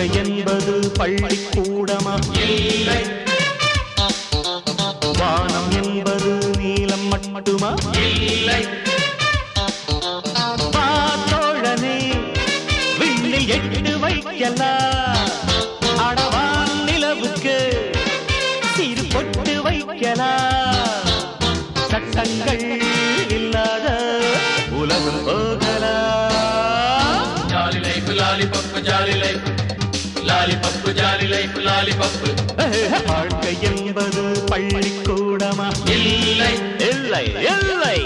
வாழ்க்கை என்பது பள்ளிக்கூடமா இல்லை வானம் என்பது நீலம் மட்டுமா இல்லை தோழனே விண்ணில் எட்டு வைக்கலாம் அடவான் நிலவுக்கு சிறு பொட்டு வைக்கலாம் சட்டங்கள் இல்லாத உலகம் போகலாம் jolly life lollipop jolly life lollipop jolly life lollipop வாழ்க்கை என்பது பள்ளிக்கூடமா இல்லை இல்லை இல்லை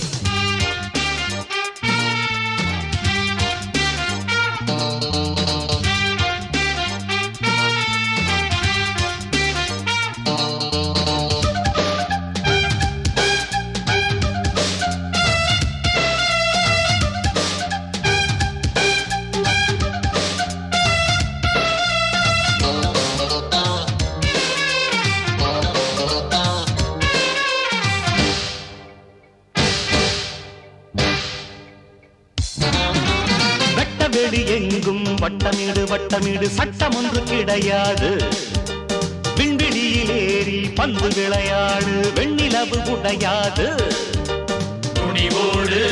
வெட்ட வெளி எங்கும் வட்டமீடு வட்டமீடு சட்டம் ஒன்று கிடையாது விண்வெளியில் ஏறி பந்து விளையாடு வெண்ணிலவு உடையாது துணிவோடு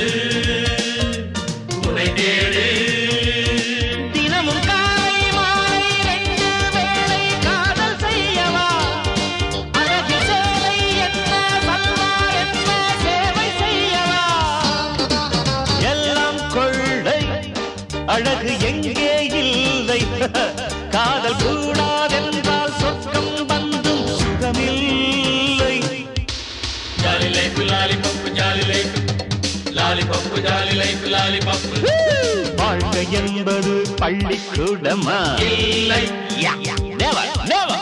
துணை தேடு தினமும் காலை மாலை ரெண்டு வேளை காதல் செய்யவா அழகு சேலை என்ன சல்வார் என்ன சேவை செய்யவா எல்லாம் கொள்ளை அழகு எங்கே இல்லை காதல் கூடாதென்றால் சொர்க்கம் வந்தும் சுகமில்லை jolly life lollipop jolly life lollipop jolly life lollipop வாழ்க்கை என்பது பள்ளிக்கூடமா இல்லை Never, never.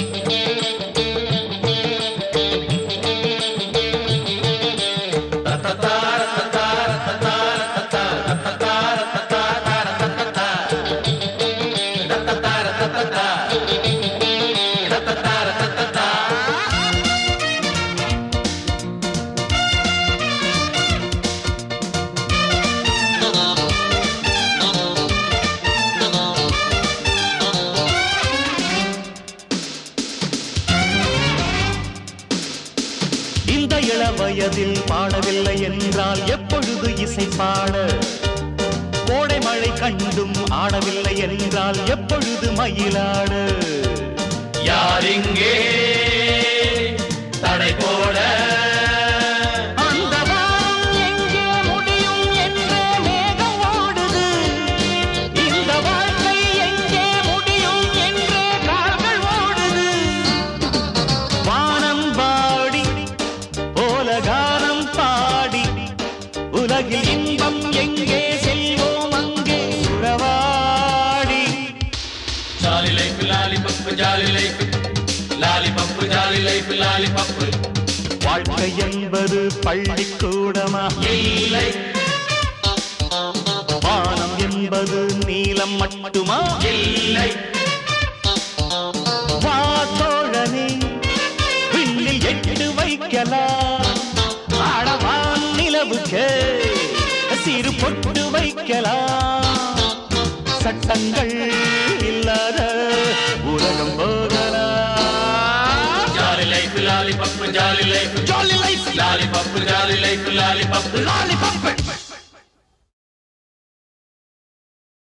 இந்த இள வயதில் பாடவில்லை என்றால் எப்பொழுது இசை பாட கோடை மழை கண்டும் ஆடவில்லை என்றால் எப்பொழுது மயிலாட யார் இங்கே தடை போட அந்த வானம் எங்கே முடியும் என்றே மேகம் ஓடுது இந்த வாழ்க்கை எங்கே முடியும் என்றே கால்கள் ஓடுது வானம் பாடி போல கானம் பாடி உலகில் இன்பம் எங்கே செல்வோம் அங்கே உறவாடி jolly life lollipop jolly life lollipop jolly life lollipop வாழ்க்கை என்பது பள்ளிக்கூடமா இல்லை வானம் என்பது நீலம் மட்டுமா இல்லை வா தோழனே விண்ணில் எட்டு வைக்கலாம் ஆடவான் நிலவுக்கு சிறு பொட்டு வைக்கலாம் சட்டங்கள் இல்லாத உலகம் போகலாம் jolly life lollipop jolly life jolly life lollipop jolly life lollipop lollipop